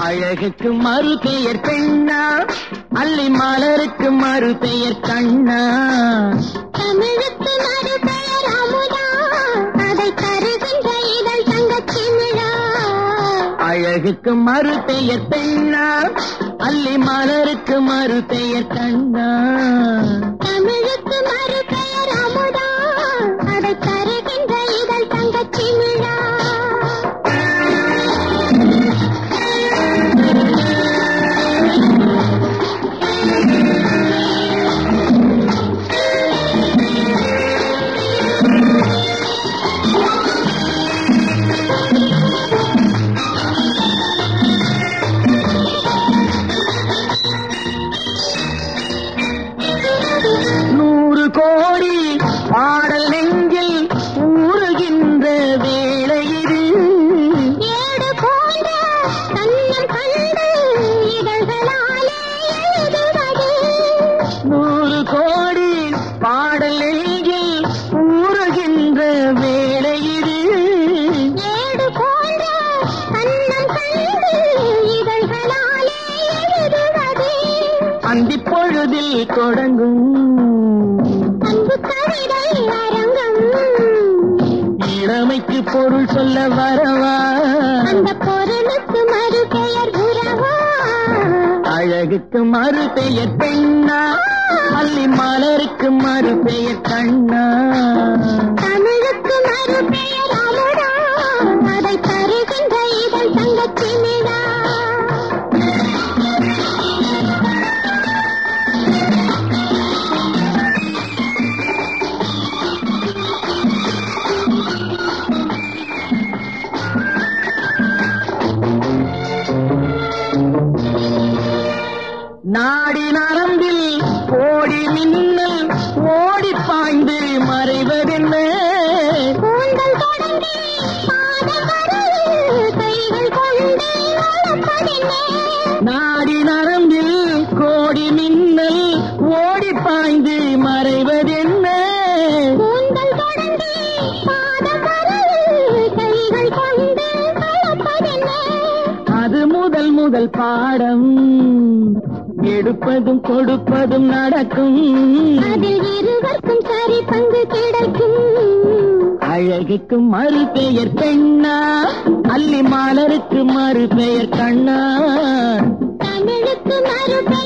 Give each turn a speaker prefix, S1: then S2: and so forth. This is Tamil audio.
S1: அழகுக்கு மறு பெயர் பெண்ணா அல்லி மலருக்கு மறு பெயர் கண்ணா
S2: தமிழுக்கு மறுபெயர் அமுதா அதை தருகின்ற இதழ் தங்கச் சிமிழா
S1: அழகுக்கு மறு பெயர் பெண்ணா அல்லி மலருக்கு மறு பெயர் கண்ணா
S2: தமிழுக்கு மறுபெயர் அமுதா அதை தருகின்ற இதழ் தங்கச் சிமிழா
S1: நூறு கோடி பாடல் நெஞ்சில் ஊறுகின்ற வேளை இது
S2: ஏடு போன்ற கண்ணம் கண்டு இதழ்களாலே எழுதுவது
S1: நூறு கோடி பாடல் நெஞ்சில் ஊறுகின்ற வேளை இது
S2: ஏடு போன்ற கண்ணம் கண்டு இதழ்களாலே எழுதுவது
S1: அந்தி பொழுதில் தொடங்கும்
S2: அன்பு கவிதை அரங்கம்
S1: இளமைக்கு பொருள் சொல்ல வரவா
S2: அந்த பொருளுக்கு மறுபெயர் உறவா
S1: அழகுக்கு மறு பெயர் பெண்ணா அல்லி மலருக்கு மறு பெயர் கண்ணா
S2: தமிழுக்கு மறுபெயர் அமுதா அதை தருகின்ற இதழ் தங்கச் சிமிழா
S1: நாடி நரம்பில் கோடி மின்னல் ஓடி பாய்ந்து மறைவதென்ன
S2: கூந்தல் தொடங்கி பாதம் வரையில் கைகள் கொண்டு வளர்ப்பதென்ன
S1: நாடி நரம்பில் கோடி மின்னல் ஓடி பாய்ந்து மறைவதென்ன
S2: கூந்தல் தொடங்கி பாதம் வரையில் கைகள் கொண்டு வளர்ப்பதென்ன
S1: அது முதல் முதல் பாடம் எடுப்பதும் கொடுப்பதும் நடக்கும்
S2: அதில் இருவருக்கும் சரி பங்கு கிடைக்கும்
S1: அழகுக்கு மறு பெயர் பெண்ணா அல்லி மலருக்கு மறு பெயர் கண்ணா
S2: தமிழுக்கு மறுபெயர்